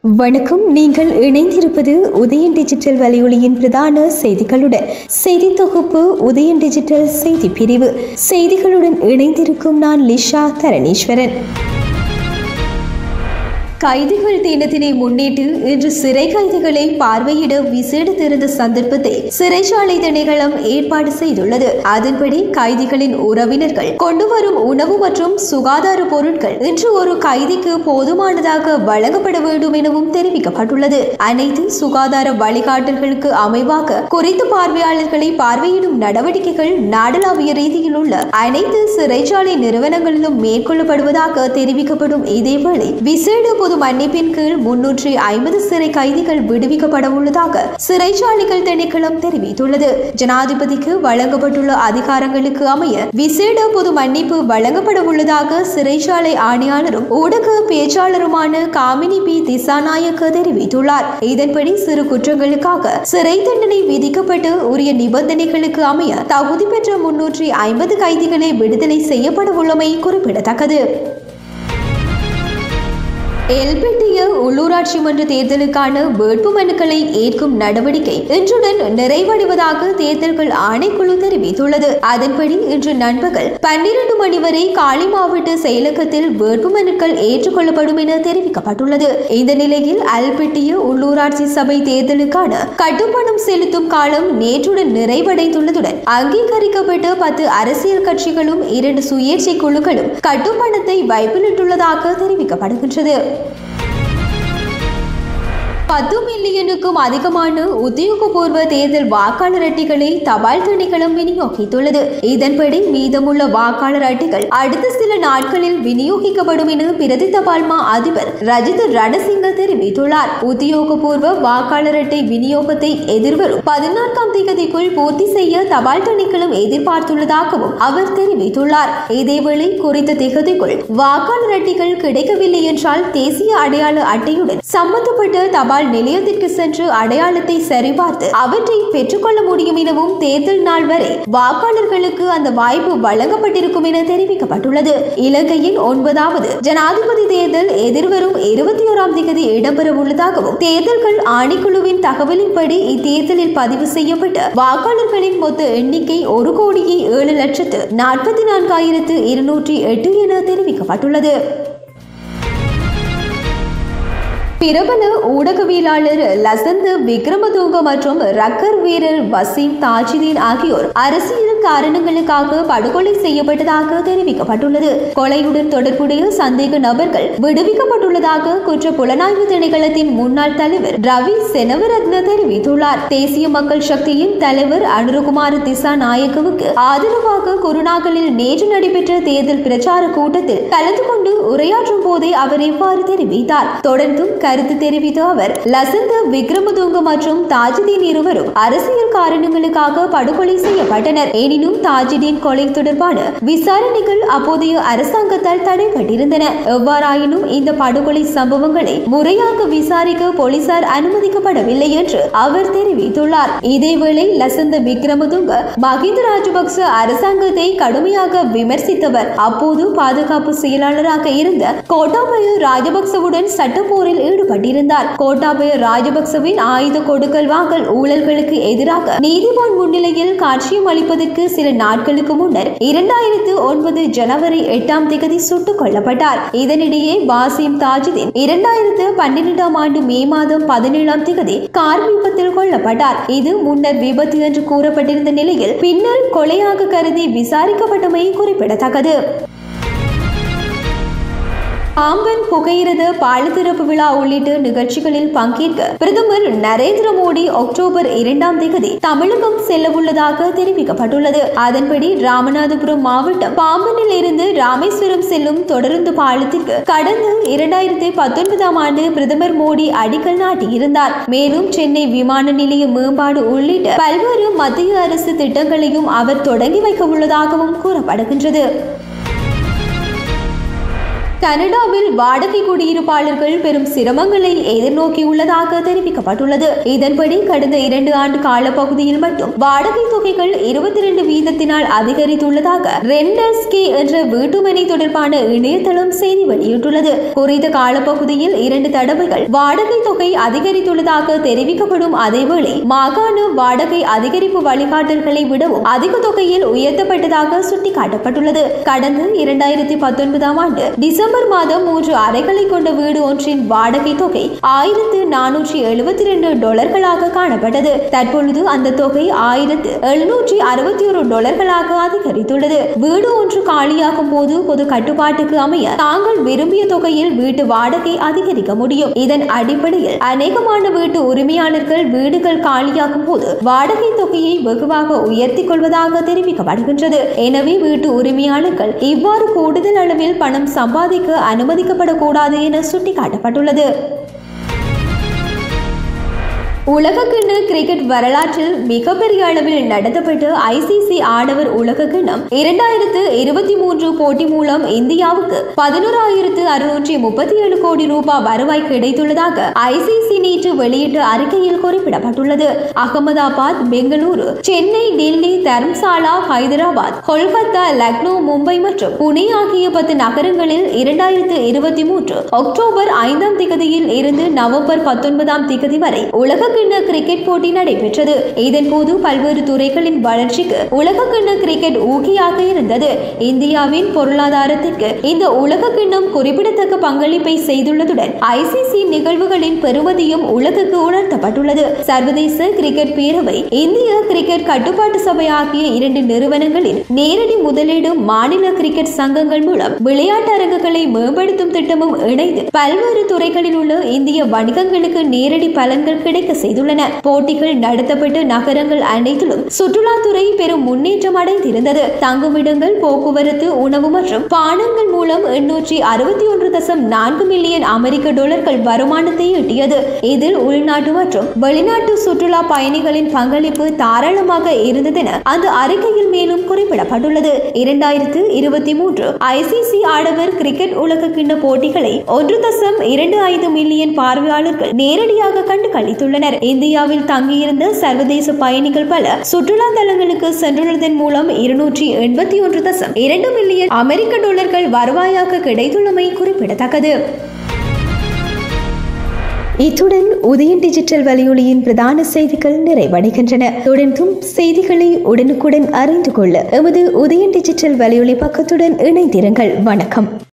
வணக்கம் நீங்கள் இணைந்திருப்பது உதயன் டிஜிட்டல் வலையொலியின் பிரதான செய்திகளுடன் செய்தி தொகுப்பு உதயன் டிஜிட்டல் செய்தி பிரிவு செய்திகளுடன் இணைந்திருக்கும் நான் லிஷா தரணீஸ்வரன் கைதிகள் தினத்தினை முன்னிட்டு இன்று சிறை கைதிகளை பார்வையிட விசேட திறந்த சந்தர்ப்பத்தை சிறைச்சாலை திணைக்களம் ஏற்பாடு செய்துள்ளது அதன்படி கைதிகளின் உறவினர்கள் கொண்டு வரும் உணவு மற்றும் சுகாதார பொருட்கள் இன்று ஒரு கைதிக்கு போதுமானதாக வழங்கப்பட வேண்டும் எனவும் தெரிவிக்கப்பட்டுள்ளது அனைத்து சுகாதார வழிகாட்டல்களுக்கு அமைவாக குறித்த பார்வையாளர்களை பார்வையிடும் நடவடிக்கைகள் நாடளாவிய ரீதியில் உள்ள அனைத்து சிறைச்சாலை நிறுவனங்களிலும் மேற்கொள்ளப்படுவதாக தெரிவிக்கப்படும் இதேவேளை விசேட பொது மன்னிப்பின் கீழ் முன்னூற்றி ஐம்பது சிறை கைதிகள் விடுவிக்கப்பட உள்ளதாக சிறைச்சாலைகள் திணைக்களம் தெரிவித்துள்ளது ஜனாதிபதிக்கு வழங்கப்பட்டுள்ள அதிகாரங்களுக்கு அமைய விசேட பொது மன்னிப்பு வழங்கப்பட உள்ளதாக சிறைச்சாலை ஆணையாளரும் ஊடக பேச்சாளருமான காமினி பி திசாநாயக்க தெரிவித்துள்ளார் இதன்படி சிறு குற்றங்களுக்காக சிறை தண்டனை விதிக்கப்பட்டு உரிய நிபந்தனைகளுக்கு அமைய தகுதி பெற்ற முன்னூற்றி ஐம்பது கைதிகளை விடுதலை செய்யப்பட உள்ளமை குறிப்பிடத்தக்கது எல்பெட்டிய உள்ளூராட்சி மன்ற தேர்தலுக்கான வேட்பு மனுக்களை ஏற்கும் நடவடிக்கை இன்றுடன் நிறைவடைவதாக தேர்தல்கள் ஆணைக்குழு தெரிவித்துள்ளது அதன்படி இன்று நண்பகல் பன்னிரண்டு மணி வரை காலி மாவட்ட செயலகத்தில் வேட்பு மனுக்கள் ஏற்றுக்கொள்ளப்படும் என தெரிவிக்கப்பட்டுள்ளது இந்த நிலையில் அல்பெட்டிய உள்ளூராட்சி சபை தேர்தலுக்கான கட்டுப்பணம் செலுத்தும் காலம் நேற்றுடன் நிறைவடைந்துள்ளதுடன் அங்கீகரிக்கப்பட்ட பத்து அரசியல் கட்சிகளும் இரண்டு சுயேட்சை குழுக்களும் கட்டுப்பணத்தை வைப்பிலிட்டுள்ளதாக தெரிவிக்கப்படுகின்றது பத்து மில்லியனுக்கும் அதிகமான உத்தியோகபூர்வ தேர்தல் வாக்காளர் அட்டைகளை தபால் திணைக்களம் விநியோகித்துள்ளது இதன்படி மீதமுள்ள வாக்காளர் அட்டைகள் அடுத்த சில நாட்களில் விநியோகிக்கப்படும் என பிரதி தபால் மா அதிபர் ரஜித் ரணசிங்க தெரிவித்துள்ளார் உத்தியோகபூர்வ வாக்காளர் அட்டை விநியோகத்தை எதிர்வரும் பதினான்காம் தேதிக்குள் பூர்த்தி செய்ய தபால் திணைக்களம் எதிர்பார்த்துள்ளதாகவும் அவர் தெரிவித்துள்ளார் இதேவேளை குறித்த திகதிக்குள் வாக்காளர் அட்டைகள் கிடைக்கவில்லை என்றால் தேசிய அடையாள அட்டையுடன் சம்பந்தப்பட்ட தபால் நிலையத்திற்கு சென்று அடையாளத்தை சரிபார்த்து அவற்றை பெற்றுக்கொள்ள முடியும் எனவும் தேர்தல் நாள் வரை வாக்காளர்களுக்கு அந்த வாய்ப்பு வழங்கப்பட்டிருக்கும் என தெரிவிக்கப்பட்டுள்ளது இலங்கையின் ஒன்பதாவது ஜனாதிபதி தேர்தல் எதிர்வரும் இருபத்தி ஓராம் தேதி இடம்பெற உள்ளதாகவும் தேர்தல்கள் ஆணைக்குழுவின் தகவலின்படி இத்தேர்தலில் பதிவு செய்யப்பட்ட வாக்காளர்களின் மொத்த எண்ணிக்கை ஒரு கோடியே ஏழு லட்சத்து நாற்பத்தி நான்காயிரத்து இருநூற்றி எட்டு என தெரிவிக்கப்பட்டுள்ளது பிரபல ஊடகவியலாளர் லசந்த் விக்ரமதுங்க மற்றும் ரக்கர் வீரர் வசீம் தாஜிதீன் ஆகியோர் அரசியல் காரணங்களுக்காக படுகொலை செய்யப்பட்டதாக தெரிவிக்கப்பட்டுள்ளது கொலையுடன் தொடர்புடைய சந்தேக நபர்கள் விடுவிக்கப்பட்டுள்ளதாக குற்ற புலனாய்வு திணைக்களத்தின் முன்னாள் தலைவர் ரவி செனவரத்ன தெரிவித்துள்ளார் தேசிய மக்கள் சக்தியின் தலைவர் அனுரகுமார் திசா நாயக்கவுக்கு ஆதரவாக குருநாகலில் நேற்று நடைபெற்ற தேர்தல் பிரச்சார கூட்டத்தில் கலந்து கொண்டு உரையாற்றும் போதே அவர் இவ்வாறு தெரிவித்தார் தொடர்ந்தும் கருத்து தெரிவித்த அவர் லசந்த விக்ரமதுங்க மற்றும் தாஜுதீன் இருவரும் அரசியல் காரணங்களுக்காக படுகொலை செய்யப்பட்டனர் எனினும் தாஜுதீன் கொலை தொடர்பான விசாரணைகள் அப்போதைய அரசாங்கத்தால் தடைப்பட்டிருந்தன எவ்வாறாயினும் இந்த படுகொலை சம்பவங்களை முறையாக விசாரிக்க போலீசார் அனுமதிக்கப்படவில்லை என்று அவர் தெரிவித்துள்ளார் இதேவேளை லசந்த விக்ரமதுங்க மஹிந்த ராஜபக்ச அரசாங்கத்தை கடுமையாக விமர்சித்தவர் அப்போது பாதுகாப்பு செயலாளராக இருந்த கோட்டாபய ராஜபக்சவுடன் சட்டப்போரில் ஈடுபட்டிருந்தார் கோட்டாபய ராஜபக்சவின் ஆயுத கொடுக்கல் வாங்கல் ஊழல்களுக்கு எதிராக நீதிவான் முன்னிலையில் காட்சியம் அளிப்பதற்கு சில நாட்களுக்கு முன்னர் இரண்டாயிரத்து ஒன்பது ஜனவரி எட்டாம் தேதி சுட்டுக் கொல்லப்பட்டார் இதனிடையே வாசிம் தாஜுதீன் இரண்டாயிரத்து பன்னிரெண்டாம் ஆண்டு மே மாதம் பதினேழாம் தேதி கார் விபத்தில் கொல்லப்பட்டார் இது முன்னர் விபத்து என்று கூறப்பட்டிருந்த நிலையில் பின்னர் கொலையாக கருதி விசாரிக்கப்பட்டமை குறிப்பிடத்தக்கது பாம்பன் புகையிரத பாலத்திறப்பு விழா உள்ளிட்ட நிகழ்ச்சிகளில் பங்கேற்க பிரதமர் நரேந்திர மோடி அக்டோபர் இரண்டாம் தேதி தமிழகம் செல்ல உள்ளதாக தெரிவிக்கப்பட்டுள்ளது அதன்படி ராமநாதபுரம் மாவட்டம் பாம்பனில் இருந்து ராமேஸ்வரம் செல்லும் தொடருந்து பாலத்திற்கு கடந்த இரண்டாயிரத்தி பத்தொன்பதாம் ஆண்டு பிரதமர் மோடி அடிக்கல் நாட்டியிருந்தார் மேலும் சென்னை விமான நிலைய மேம்பாடு உள்ளிட்ட பல்வேறு மத்திய அரசு திட்டங்களையும் அவர் தொடங்கி வைக்க உள்ளதாகவும் கூறப்படுகின்றது கனடாவில் வாடகை குடியிருப்பாளர்கள் பெரும் சிரமங்களை எதிர்நோக்கியுள்ளதாக தெரிவிக்கப்பட்டுள்ளது இதன்படி கடந்த இரண்டு ஆண்டு காலப்பகுதியில் மட்டும் வாடகை தொகைகள் இருபத்தி இரண்டு வீதத்தினால் அதிகரித்துள்ளதாக ரெண்டர்ஸ்கே என்ற வீட்டுமனை தொடர்பான இணையதளம் செய்தி வெளியிட்டுள்ளது குறித்த காலப்பகுதியில் இரண்டு தடவைகள் வாடகை தொகை அதிகரித்துள்ளதாக தெரிவிக்கப்படும் அதேவேளை மாகாண வாடகை அதிகரிப்பு வழிகாட்டல்களை விடவும் அதிக தொகையில் உயர்த்தப்பட்டதாக சுட்டிக்காட்டப்பட்டுள்ளது கடந்த இரண்டாயிரத்தி பத்தொன்பதாம் ஆண்டு டிசம்பர் மாதம் மூன்று அறைகளை கொண்ட வீடு ஒன்றின் வாடகை தொகை ஆயிரத்து நானூற்றி எழுபத்தி இரண்டு டாலர்களாக காணப்பட்டது தற்பொழுது அந்த தொகை ஆயிரத்து எழுநூற்றி அறுபத்தி ஒரு டாலர்களாக அதிகரித்துள்ளது வீடு ஒன்று காலியாகும் போது பொது கட்டுப்பாட்டுக்கு அமைய தாங்கள் விரும்பிய தொகையில் வீட்டு வாடகை அதிகரிக்க முடியும் இதன் அடிப்படையில் அநேகமான வீட்டு உரிமையாளர்கள் வீடுகள் காலியாகும் போது வாடகை தொகையை வெகுவாக உயர்த்திக் கொள்வதாக தெரிவிக்கப்படுகின்றது எனவே வீட்டு உரிமையாளர்கள் இவ்வாறு கூடுதல் அளவில் பணம் சம்பாதிக்க அனுமதிக்கப்படக்கூடாது என சுட்டிக்காட்டப்பட்டுள்ளது உலகக்கிண்ண கிரிக்கெட் வரலாற்றில் மிகப்பெரிய அளவில் நடத்தப்பட்ட ஐசிசி ஆடவர் உலகக்கிண்ணம் இரண்டாயிரத்து இருபத்தி மூன்று போட்டி மூலம் இந்தியாவுக்கு பதினோராயிரத்து அறுநூற்றி முப்பத்தி ஏழு கோடி ரூபாய் வருவாய் கிடைத்துள்ளதாக ஐசிசி நேற்று வெளியிட்ட அறிக்கையில் குறிப்பிடப்பட்டுள்ளது அகமதாபாத் பெங்களூரு சென்னை டெல்லி தர்ம்சாலா ஹைதராபாத் கொல்கத்தா லக்னோ மும்பை மற்றும் புனே ஆகிய பத்து நகரங்களில் இரண்டாயிரத்து இருபத்தி மூன்று அக்டோபர் ஐந்தாம் திகதியில் இருந்து நவம்பர் பத்தொன்பதாம் திகதி வரை உலக உலகக்கிண்ண கிரிக்கெட் போட்டி நடைபெற்றது இதன்போது பல்வேறு துறைகளின் வளர்ச்சிக்கு உலகக்கிண்ண கிரிக்கெட் ஊக்கியாக இருந்தது இந்தியாவின் பொருளாதாரத்திற்கு இந்த உலகக்கிண்ணம் குறிப்பிடத்தக்க பங்களிப்பை செய்துள்ளதுடன் ஐசிசி நிகழ்வுகளின் பெருமதியும் உலகுக்கு உணர்த்தப்பட்டுள்ளது சர்வதேச கிரிக்கெட் பேரவை இந்திய கிரிக்கெட் கட்டுப்பாட்டு சபை ஆகிய இரண்டு நிறுவனங்களின் நேரடி முதலீடு மாநில கிரிக்கெட் சங்கங்கள் மூலம் விளையாட்டு அரங்குகளை மேம்படுத்தும் திட்டமும் இணைந்து பல்வேறு துறைகளில் உள்ள இந்திய வணிகங்களுக்கு நேரடி பலன்கள் கிடைக்க செய்துள்ளன போட்டிகள் நடத்தப்பட்ட நகரங்கள் அனைத்திலும் சுற்றுலாத்துறை பெரும் முன்னேற்றம் அடைந்திருந்தது தங்குமிடங்கள் போக்குவரத்து உணவு மற்றும் பானங்கள் மூலம் எண்ணூற்றி அறுபத்தி ஒன்று தசம் நான்கு மில்லியன் அமெரிக்க டாலர்கள் வருமானத்தை எட்டியது இதில் உள்நாட்டு மற்றும் வெளிநாட்டு சுற்றுலா பயணிகளின் பங்களிப்பு தாராளமாக இருந்ததென அந்த அறிக்கையில் மேலும் குறிப்பிடப்பட்டுள்ளது இரண்டாயிரத்து இருபத்தி மூன்று ஐசிசி ஆடவர் கிரிக்கெட் உலக கிண்ண போட்டிகளை ஒன்று தசம் இரண்டு ஐந்து மில்லியன் பார்வையாளர்கள் நேரடியாக கண்டு கழித்துள்ளனர் இந்தியாவில் தங்கியிருந்த சர்வதேச பயணிகள் பல சுற்றுலா தலங்களுக்கு சென்றுள்ளதன் மூலம் இருநூற்றி எண்பத்தி ஒன்று தசம் இரண்டு மில்லியன் அமெரிக்க டாலர்கள் வருவாயாக கிடைத்துள்ளமை குறிப்பிடத்தக்கது இத்துடன் உதயன் டிஜிட்டல் வலையொலியின் பிரதான செய்திகள் நிறைவடைகின்றன தொடர்ந்தும் செய்திகளை உடனுக்குடன் அறிந்து கொள்ள எமது உதயன் டிஜிட்டல் வலையொலி பக்கத்துடன் இணைந்திருங்கள் வணக்கம்